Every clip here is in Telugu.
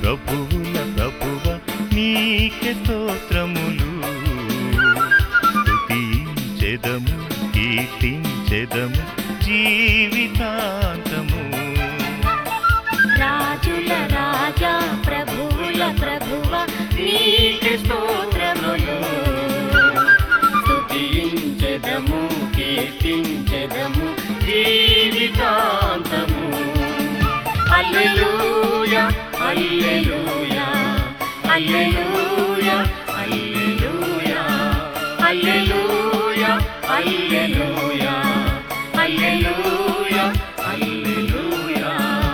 ప్రభువుల ప్రభువ నీకే స్తోత్రములు స్తుతించెదము కీర్తించెదము జీవితాంతము రాజుల రాజా ప్రభువుల ప్రభువ నీకే స్తోత్రములు స్తుతించెదము కీర్తించెదము జీవితాంతము హల్లెలూయా హల్లెలూయా హల్లెలూయా హల్లెలూయా హల్లెలూయా హల్లెలూయా హల్లెలూయా హల్లెలూయా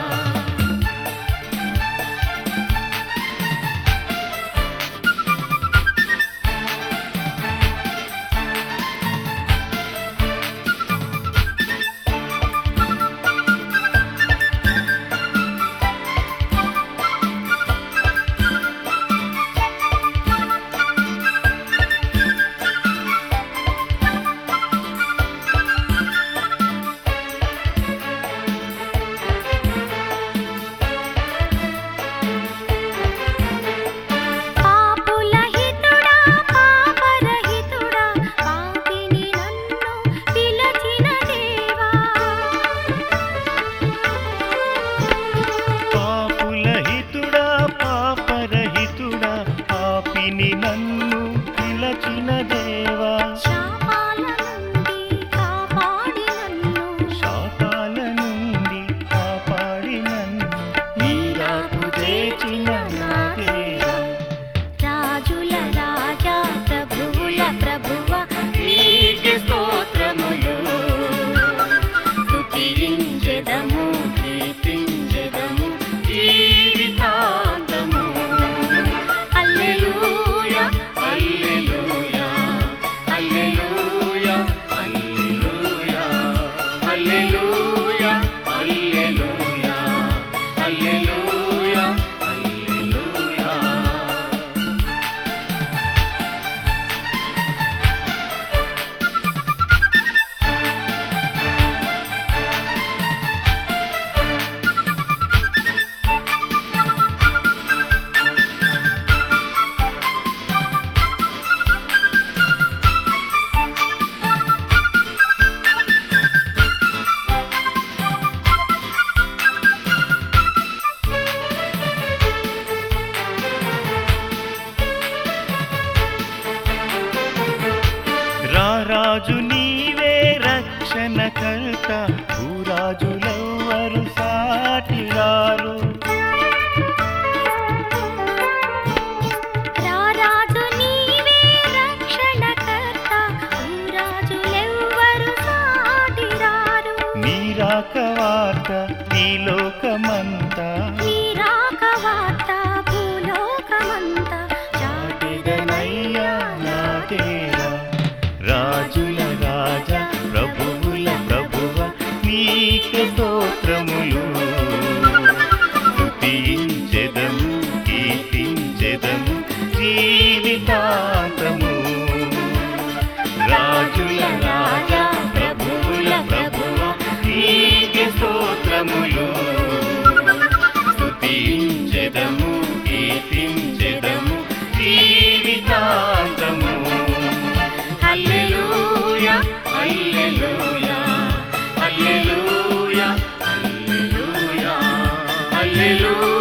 పాపుల హితుడా పాపరహితుడా పాపిని నన్ను పిలచిన దేవా పాపుల హితుడా పాపరహితుడా పాపిని నన్ను పిలచిన దేవా శాపాల నుండి కాపాడి నన్ను శాపాల నుండి కాపాడి నన్ను నీరాకు చేసిన నా దేవా రాజుల రాజా ప్రభువుల ప్రభువ నీకే స్తోత్రములు స్తుతించెదము కీర్తించెదము జీవితాంతము హల్లెలూయా హల్లెలూయా హల్లెలూయా హల్లెలూయా హల్లెలూయా హల్లెలూయా హల్లెలూయా హల్లెలూయా రారాజు నీవే రక్షణ కర్త భూరాజులెవ్వరు సాటిరారు రారాజు నీవే రక్షణకర్త రాజులెవ్వరు సాటిరారు నీరాక వార్త ఈ లోకమంతా నీరాక వార్త భూలోకమంతా చాటిదనయ్యా నా దేవా రాజుల రాజా ప్రభువుల ప్రభువ నీకే స్తోత్రములు స్తుతించెదము కీర్తించెదము జీవితాంతము రాజుల రాజా ప్రభువుల ప్రభువ నీకే స్తోత్రములు స్తుతించెదము కీర్తించెదము జీవితాంతము హల్లెలూయా హల్లెలూయా హల్లెలూయా హల్లెలూయా హల్లెలూయా